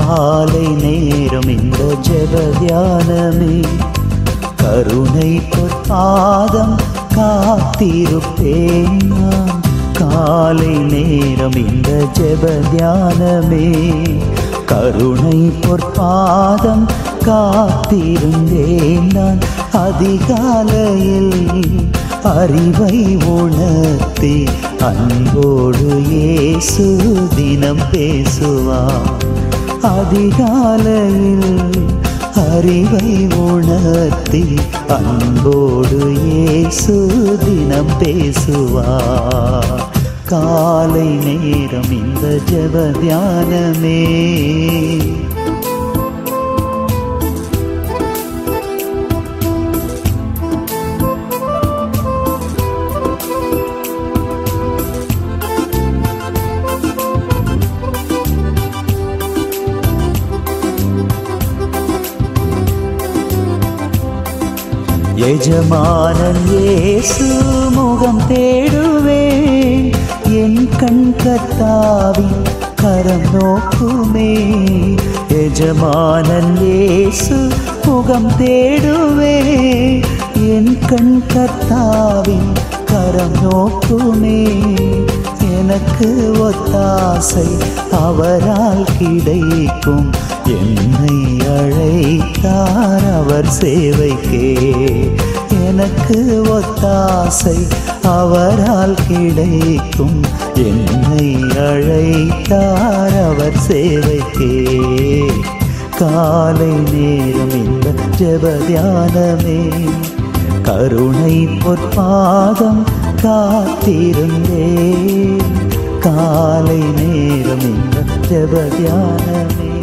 காலை நேரம் இந்த ஜெப தியானமே கருணை பொற்பாதம் காத்திருப்பேன் நான் காலை நேரம் இந்த ஜெப தியானமே கருணை பொற்பாதம் காத்திருந்தேன் நான் அதிகாலையில் அறிவை உணர்த்தி அன்போடு இயேசு தினம் பேசுவார் அதிகாலையில் அறிவை உணர்த்தி அன்போடு இயேசு தினம் பேசுவார் காலை நேரம் இந்த ஜெப தியானமே எஜமானன் இயேசு முகம் தேடுவேன் என் கண் கத்தாவின் கரம் நோக்குமே எஜமானன் இயேசு முகம் தேடுவே என் கண் கத்தாவின் கரம் நோக்குமே எனக்கு ஒத்தாசை அவரால் கிடைக்கும் என்னை அழைத்தார் அவர் சேவைக்கே எனக்கு ஒத்தாசை அவரால் கிடைக்கும் என்னை அழைத்தார் அவர் சேவைக்கே காலை நேரம் இந்த ஜெப தியானமே கருணை பொற்பாதம் காத்திருந்தேன் காலை நேரம் இந்த ஜெப தியானமே